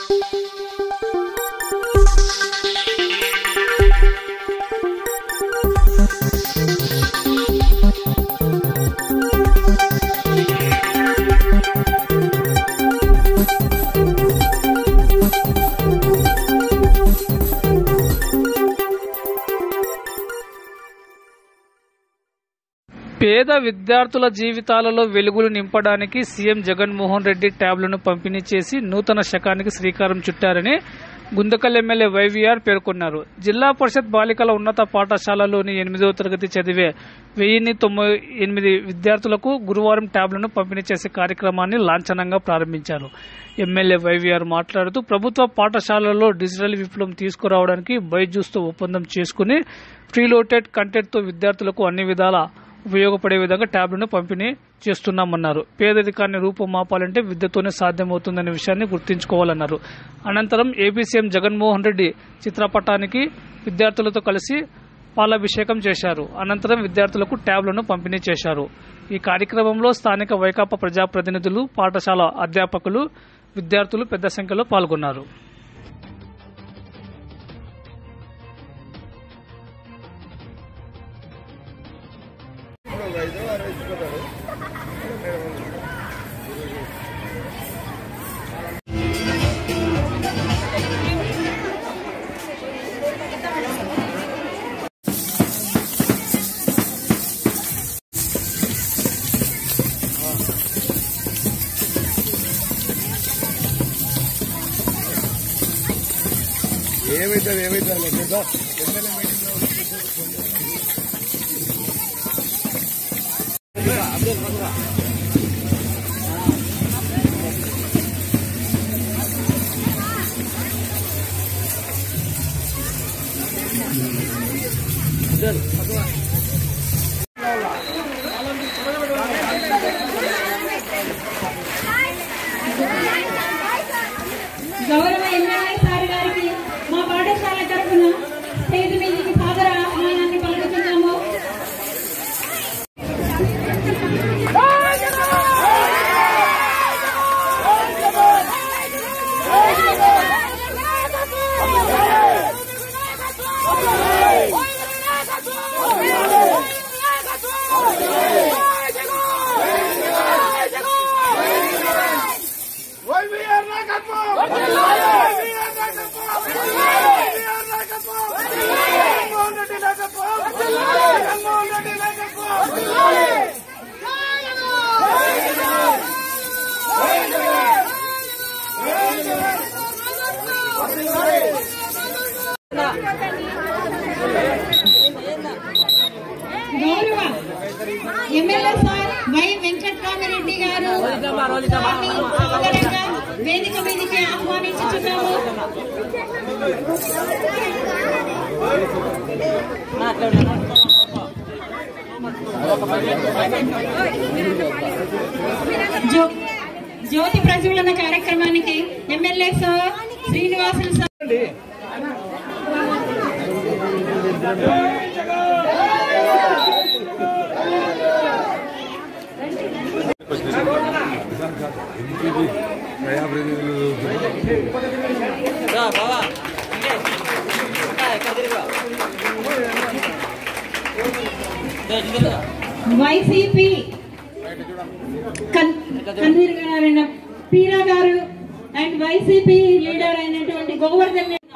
పేద విద్యార్థుల జీవితాలలో వెలుగులు నింపడానికి సీఎం జగన్మోహన్ రెడ్డి ట్యాబ్లను పంపిణీ చేసి నూతన శకానికి శ్రీకారం చుట్టారని గుందకల్ ఎమ్మెల్యే వైవీఆర్ పేర్కొన్నారు జిల్లా పరిషత్ బాలికల ఉన్నత పాఠశాలలోని ఎనిమిదవ తరగతి చదివే వెయ్యిన్ని తొంభై ఎనిమిది విద్యార్థులకు గురువారం ట్యాబ్లను పంపిణీ చేసే కార్యక్రమాన్ని లాంఛనంగా ప్రారంభించారు ఎమ్మెల్యే వైవీఆర్ మాట్లాడుతూ ప్రభుత్వ పాఠశాలల్లో డిజిటల్ విప్లవం తీసుకురావడానికి బైజూస్తో ఒప్పందం చేసుకుని ప్రీలోటెడ్ కంటెంట్తో విద్యార్థులకు అన్ని విధాల ఉపయోగపడే విధంగా ట్యాబ్లను పంపిణీ చేస్తున్నామన్నారు పేదరికాన్ని రూపుమాపాలంటే విద్యతోనే సాధ్యమవుతుందనే విషయాన్ని గుర్తుంచుకోవాలన్నారు అనంతరం ఏపీ సీఎం జగన్మోహన్ రెడ్డి చిత్రపటానికి విద్యార్థులతో కలిసి పాలాభిషేకం చేశారు అనంతరం విద్యార్థులకు ట్యాబ్లను పంపిణీ చేశారు ఈ కార్యక్రమంలో స్థానిక వైకాపా ప్రజాప్రతినిధులు పాఠశాల అధ్యాపకులు విద్యార్థులు పెద్ద సంఖ్యలో పాల్గొన్నారు ఏమైతుంది ఏమైతుంది పెద్ద ఎమ్మెల్యే మీటింగ్ గౌరవ ఎమ్మెల్యే సార్ గారికి మా పాఠశాల తరఫున స్టేజ్ మీదకి సాదర ఆహ్వానాన్ని పలుకుతున్నాము గౌరవ ఎమ్మెల్యే సార్ వై వెంకట్రామరెడ్డి గారు వారిని సాదరంగా వేదిక మీదకి ఆహ్వానించుతున్నాము జ్యో- జ్యోతి ప్రజ్వలన కార్యక్రమానికి MLA sir Srinivasulu sir YCP కన్- కన్వీనర్ గారైన పీరా గారు అండ్ వైసీపీ లీడర్ అయినటువంటి గోవర్ధన్ రెడ్డి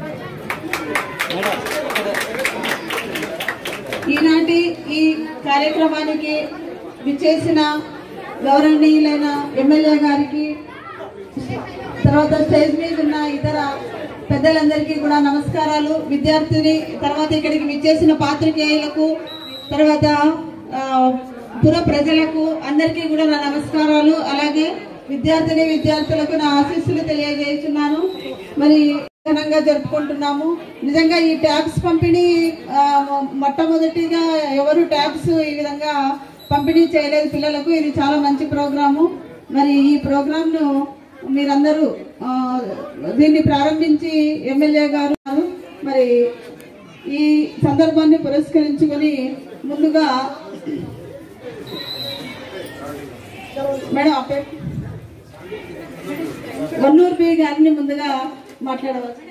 ఈనాటి ఈ కార్యక్రమానికి విచ్చేసిన గౌరవనీయులైన ఎమ్మెల్యే గారికి తర్వాత స్టేజ్ మీద ఉన్న ఇతర పెద్దలందరికీ కూడా నమస్కారాలు విద్యార్థిని తర్వాత ఇక్కడికి విచ్చేసిన పాత్రికేయులకు తర్వాత ఆ, పుర ప్రజలకు అందరికీ కూడా నా నమస్కారాలు అలాగే విద్యార్థిని విద్యార్థులకు నా ఆశీస్సులు తెలియజేస్తున్నాను మరి ఘనంగా జరుపుకుంటున్నాము నిజంగా ఈ ట్యాబ్స్ పంపిణీ ఆ, మొట్టమొదటిగా ఎవరు ట్యాబ్స్ ఈ విధంగా పంపిణీ చేయలేదు పిల్లలకు ఇది చాలా మంచి ప్రోగ్రాము మరి ఈ ప్రోగ్రాంను మీరందరూ ఆ, దీన్ని ప్రారంభించి ఎమ్మెల్యే గారు మరి ఈ సందర్భాన్ని పురస్కరించుకొని ముందుగా మేడం ఆ పేరు వన్నూరు ఎస్ఎల్బి గారిని ముందుగా మాట్లాడవచ్చు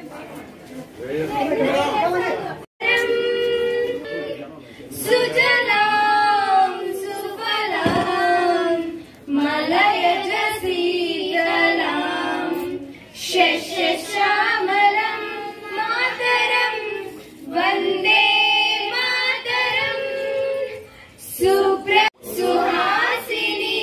सुजलां सुफलां मलयज शीतलां शस्यश्यामलं मातरं वन्दे मातरम् सुप्र सुहासिनी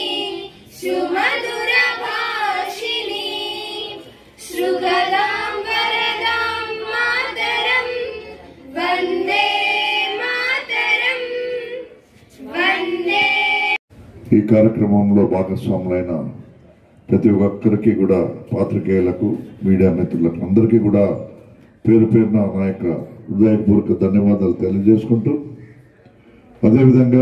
सुमधुरभाषिणी श्रुगदां वरदां मातरं वन्दे मातरम् वन्दे ఈ కార్యక్రమంలో భాగస్వాములైన ప్రతి ఒక్కరికి కూడా పాత్రికేయులకు మీడియా మిత్రులకు అందరికీ కూడా పేరు పేరున నా యొక్క హృదయపూర్వక ధన్యవాదాలు తెలియజేసుకుంటూ అదేవిధంగా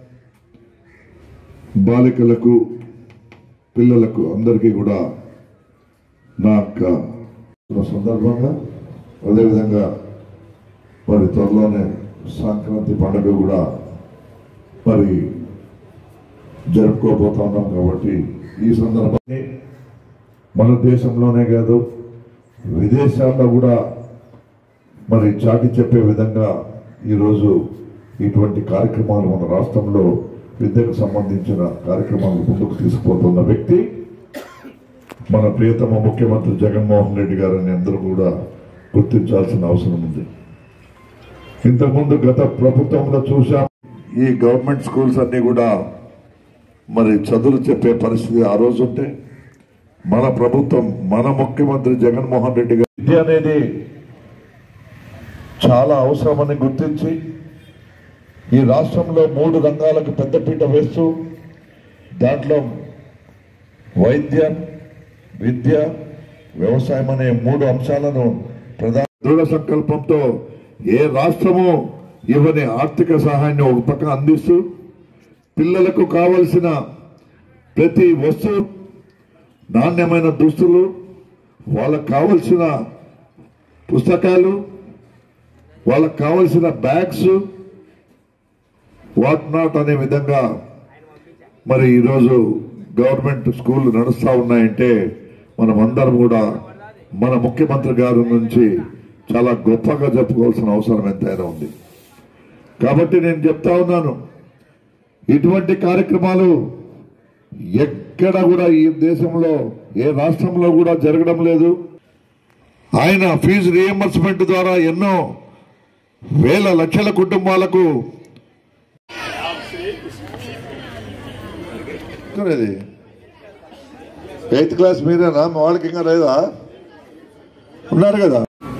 బాలికలకు పిల్లలకు అందరికీ కూడా నా యొక్క సందర్భంగా అదేవిధంగా మరి త్వరలోనే సంక్రాంతి పండుగ కూడా మరి జరుపుకోబోతా ఉన్నాం కాబట్టి ఈ సందర్భాన్ని మన దేశంలోనే కాదు విదేశాల్లో కూడా మరి చాటి చెప్పే విధంగా ఈరోజు ఇటువంటి కార్యక్రమాలు మన రాష్ట్రంలో విద్యకు సంబంధించిన కార్యక్రమాలు ముందుకు తీసుకుపోతున్న వ్యక్తి మన ప్రియతమ ముఖ్యమంత్రి జగన్మోహన్ రెడ్డి గారిని అందరూ కూడా గుర్తించాల్సిన అవసరం ఉంది ఇంతకుముందు గత ప్రభుత్వంలో చూసాం ఈ గవర్నమెంట్ స్కూల్స్ అన్ని కూడా మరి చదువులు చెప్పే పరిస్థితి ఆ రోజు ఉంటే మన ప్రభుత్వం మన ముఖ్యమంత్రి జగన్మోహన్ రెడ్డి గారు విద్య అనేది చాలా అవసరమని గుర్తించి ఈ రాష్ట్రంలో మూడు రంగాలకు పెద్దపీట వేస్తూ దాంట్లో వైద్యం విద్య వ్యవసాయం అనే మూడు అంశాలను ప్రధాన దృఢ సంకల్పంతో ఏ రాష్ట్రము ఇవ్వని ఆర్థిక సహాయాన్ని ఒక పక్క అందిస్తూ పిల్లలకు కావలసిన ప్రతి వస్తువు నాణ్యమైన దుస్తులు వాళ్ళకు కావలసిన పుస్తకాలు వాళ్ళకు కావలసిన బ్యాగ్స్ వాట్ నాట్ అనే విధంగా మరి ఈరోజు గవర్నమెంట్ స్కూల్ నడుస్తూ ఉన్నాయంటే మనం అందరం కూడా మన ముఖ్యమంత్రి గారి నుంచి చాలా గొప్పగా చెప్పుకోవాల్సిన అవసరం ఎంతైనా ఉంది కాబట్టి నేను చెప్తా ఉన్నాను ఇటువంటి కార్యక్రమాలు ఎక్కడ కూడా ఈ దేశంలో ఏ రాష్ట్రంలో కూడా జరగడం లేదు ఆయన ఫీజు రియంబర్స్మెంట్ ద్వారా ఎన్నో వేల లక్షల కుటుంబాలకు ఇది ఎయిత్ క్లాస్ మీరేనా మా వాళ్ళకి ఇంకా లేదా ఉన్నారు కదా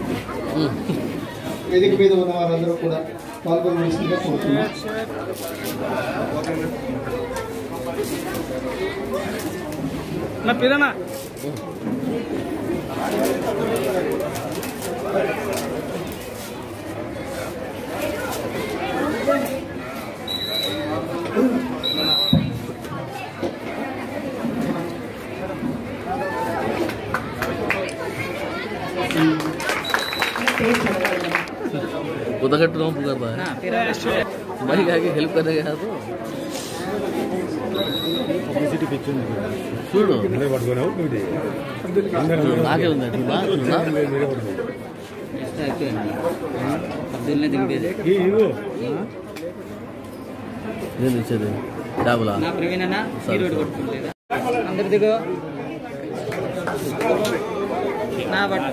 వేదిక మీద ఉన్న వారందరూ కూడా పాల్గొనవలసిందిగా కోరుతున్నాం నా పేరేనా उदघट रहा हूँ कर रहा है भाई आगे हेल्प करने गया तो చూడు నాకే ఉంది చూడా చూడా అబ్దుల్నే దింపేది నేను ఇచ్చేది డాబులా నా ప్రవీణ్ అన్న మీరు ఒకటి కొట్టుకోలేదా అందరి దిగు నా బట్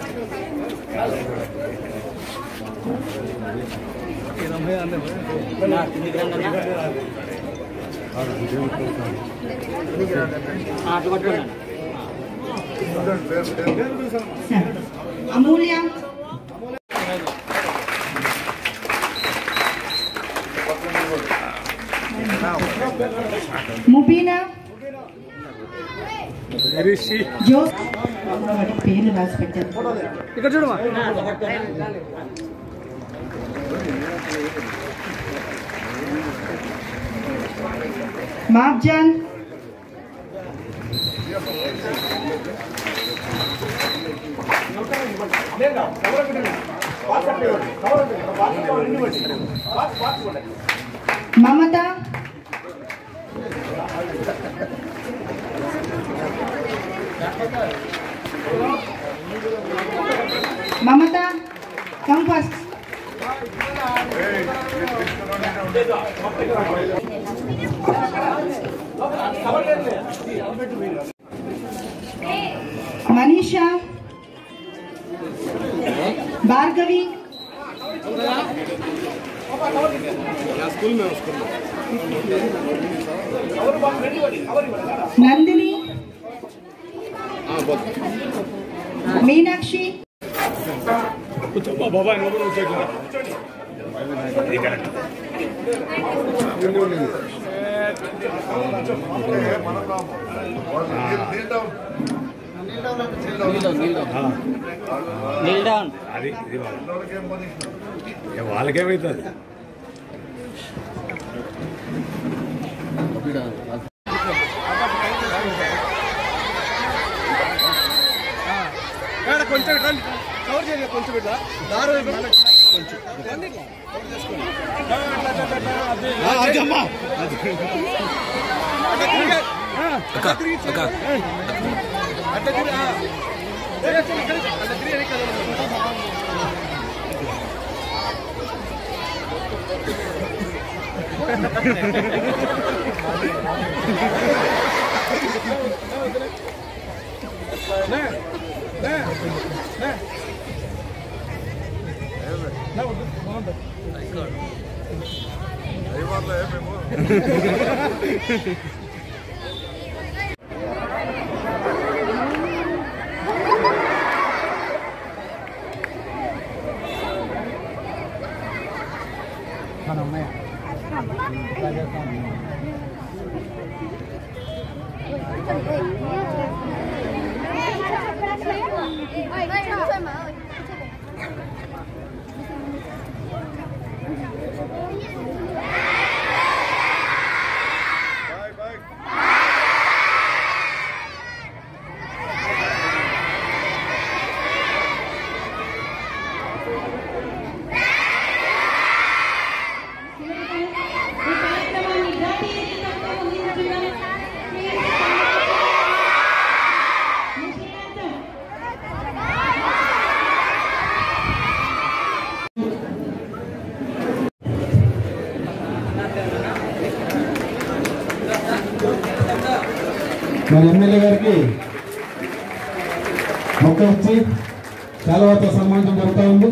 నా కిందికి రండి అన్న ఆ, అటు పట్టుకోండి అమూల్య ముబీనా జోస్ పేర్లు రాసి పెట్టారు ఇక్కడ చూడమా Marjan Mamata Mamata come first Manisha Bhargavi Nandini Meenakshi kneel down అది ఇది వాళ్ళకేమవుతుంది కొంచెం కవర్ చేయాలి కొంచెం ఇట్లా దారు అమ్మా అట్లా తిరిగి అట్లా తిరిగి అట్లా తిరిగి ఈ కార్యక్రమాన్ని జాతీయ గీతంతో ముగించుకున్నాం. నిశ్చయార్థం. మన ఎమ్మెల్యే గారికి మొక్క ఇచ్చి శాలవాతో సన్మానించడం జరుగుతూ ఉంది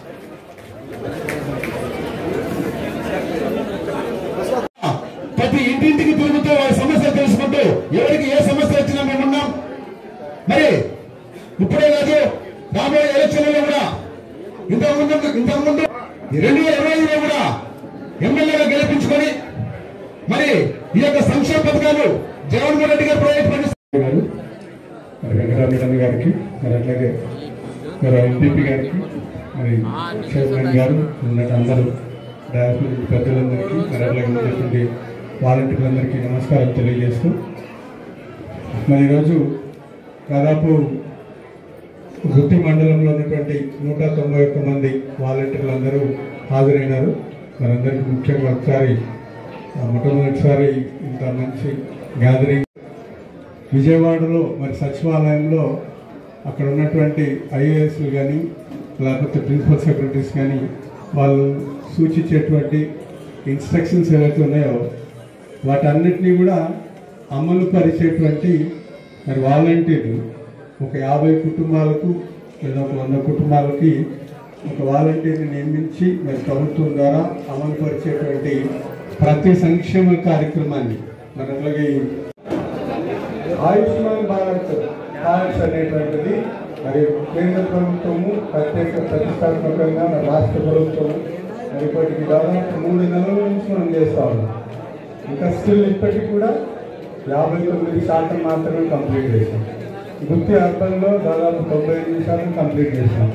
ప్రతి ఇంటింటికి తిరుగుతూ వారి సమస్యలు తెలుసుకుంటూ ఎవరికి ఏ సమస్య వచ్చినా మేమున్నాం మరి ఇప్పుడే కాదు రాబోయే ఎలక్షన్లలో కూడా ఇంతకుముందు ఇంతకుముందు రెండు వేల ఇరవై ఐదులో కూడా ఎమ్మెల్యేగా గెలిపించుకొని మరి ఈ యొక్క సంక్షేమ పథకాలు జగన్మోహన్ రెడ్డి గారు ప్రవేశపెట్టిస్తారు గారు మరి వెంకటరామరెడ్డి గారికి మరి అట్లాగే మరి ఎంపీపీ గారికి మరి చైర్మన్ గారు ఉన్నట్టు అందరూ డయాస్మెంట్ పెద్దలందరికీ మరి అట్లాగే ఉన్నటువంటి వాలంటీర్లందరికీ నమస్కారం తెలియజేస్తూ మరి ఈరోజు దాదాపు వృత్తి మండలంలో ఉన్నటువంటి నూట తొంభై ఒక్క మంది వాలంటీర్లు అందరూ హాజరైనారు మరందరికీ ముఖ్యంగా ఒకసారి ఆ, మొట్టమొదటిసారి ఇంత మంచి గ్యాదరింగ్ విజయవాడలో మరి సచివాలయంలో అక్కడ ఉన్నటువంటి ఐఏఎస్లు కానీ లేకపోతే ప్రిన్సిపల్ సెక్రటరీస్ కానీ వాళ్ళు సూచించేటువంటి ఇన్స్ట్రక్షన్స్ ఏవైతే ఉన్నాయో వాటన్నిటినీ కూడా అమలు పరిచేటువంటి మరి వాలంటీర్లు ఒక యాభై కుటుంబాలకు లేదా ఒక వంద కుటుంబాలకి ఒక వాలంటీర్ని నియమించి మరి ప్రభుత్వం ద్వారా అమలు పరిచేటువంటి ప్రతి సంక్షేమ కార్యక్రమాన్ని మరి అట్లాగే ఈ ఆయుష్మాన్ భారత్ కార్డ్స్ అనేటువంటిది మరి కేంద్ర ప్రభుత్వము ప్రత్యేక ప్రతిష్టాత్మకంగా మరి రాష్ట్ర ప్రభుత్వము మరి ఇప్పటికి దాదాపు మూడు నెలల నుంచి మనం చేస్తా ఉన్నాం ఇంకా స్టిల్ ఇప్పటికి కూడా యాభై తొమ్మిది శాతం మాత్రమే కంప్లీట్ చేసాం గుర్తి అర్థంలో దాదాపు తొంభై ఎనిమిది శాతం కంప్లీట్ చేసాం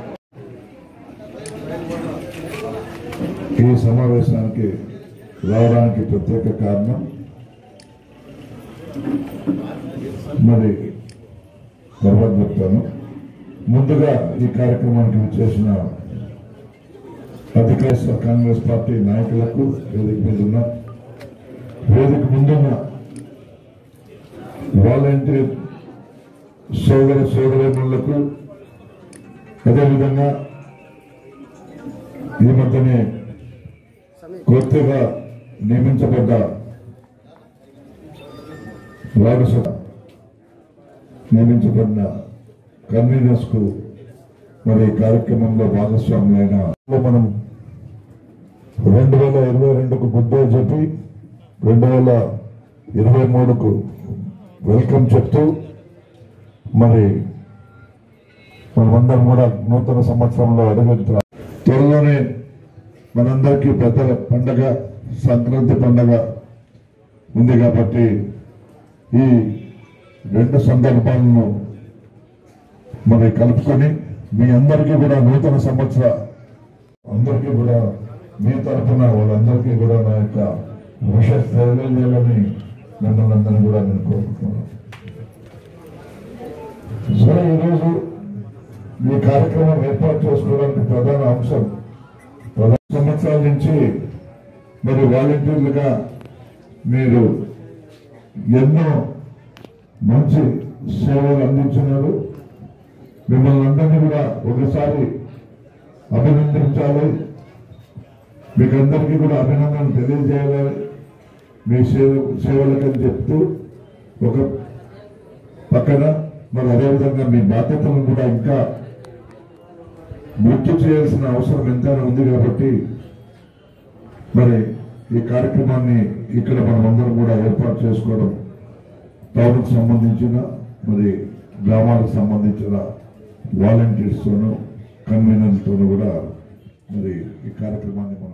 ఈ సమావేశానికి రావడానికి ప్రత్యేక కారణం మరి తర్వాత చెప్తాను ముందుగా ఈ కార్యక్రమానికి చేసిన అధికార కాంగ్రెస్ పార్టీ నాయకులకు వేదిక మీద ఉన్న వేదిక ముందున్న వాలంటీర్ సోదర సోదరులకు అదేవిధంగా ఈ మధ్యనే కొత్తగా నియమించబడ్డ వారసు నియమించబడిన కన్వీనర్స్ కు మరి ఈ కార్యక్రమంలో భాగస్వాములైన మనం రెండు వేల ఇరవై రెండుకు గుడ్ డే చెప్పి రెండు వేల ఇరవై మూడుకు వెల్కమ్ చెప్తూ మరి మనమందరం కూడా నూతన సంవత్సరంలో అడుగుతున్నా త్వరలోనే మనందరికీ పెద్ద పండగ సంక్రాంతి పండగ ఉంది కాబట్టి ఈ రెండు సందర్భాలను మరి కలుపుకొని మీ అందరికీ కూడా నూతన సంవత్సర అందరికీ కూడా మీ తరఫున వాళ్ళందరికీ కూడా నా యొక్క విషయ తెలియజేయాలని మిమ్మల్ని అందరినీ కూడా నేను కోరుకుంటున్నాను సరే ఈరోజు ఈ కార్యక్రమం ఏర్పాటు చేసుకోవడానికి ప్రధాన అంశం ప్రధాన సంవత్సరాల నుంచి మరి వాలంటీర్లుగా మీరు ఎన్నో మంచి సేవలు అందించినారు మిమ్మల్ని అందరినీ కూడా ఒకసారి అభినందించాలి మీకు అందరికీ కూడా అభినందనలు తెలియజేయాలి మీ సేవ సేవలకని చెప్తూ ఒక పక్కన మరి అదేవిధంగా మీ బాధ్యతలను కూడా ఇంకా గుర్తు చేయాల్సిన అవసరం ఎంతైనా ఉంది కాబట్టి మరి ఈ కార్యక్రమాన్ని ఇక్కడ మనమందరం కూడా ఏర్పాటు చేసుకోవడం టౌన్కు సంబంధించిన మరి గ్రామాలకు సంబంధించిన వాలంటీర్స్తోనూ కన్వీనర్స్తోనూ కూడా మరి ఈ కార్యక్రమాన్ని